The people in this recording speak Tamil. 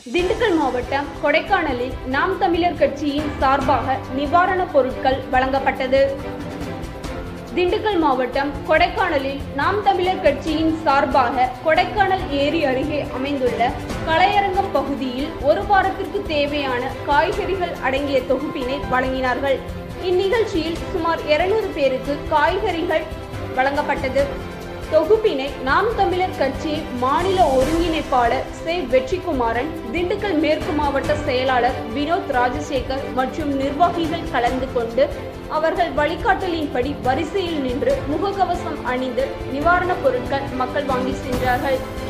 திண்டுக்கல் மாவட்டம் கொடைக்கானலில் நாம் தமிழர் கட்சியின் சார்பாக நிவாரணப் பொருட்கள் வழங்கப்பட்டது திண்டுக்கல் மாவட்டம் கொடைக்கானலில் நாம் தமிழர் கட்சியின் சார்பாக கொடைக்கானல் ஏரி அருகே அமைந்துள்ள கலையரங்கம் பகுதியில் ஒரு வாரத்திற்கு தேவையான காய்கறிகள் அடங்கிய தொகுப்பினை வழங்கினார்கள் இந்நிகழ்ச்சியில் சுமார் 200 பேருக்கு காய்கறிகள் வழங்கப்பட்டது தொகுப்பினை நாம் தமிழர் கட்சி மாநில ஒருங்கிணைப்பாளர் சே வெற்றிக்குமாரன் திண்டுக்கல் மேற்கு மாவட்ட செயலாளர் வினோத் ராஜசேகர் மற்றும் நிர்வாகிகள் கலந்து கொண்டு அவர்கள் வழிகாட்டலின்படி வரிசையில் நின்று முகக்கவசம் அணிந்து நிவாரணப் பொருட்கள் மக்கள் வாங்கி சென்றார்கள்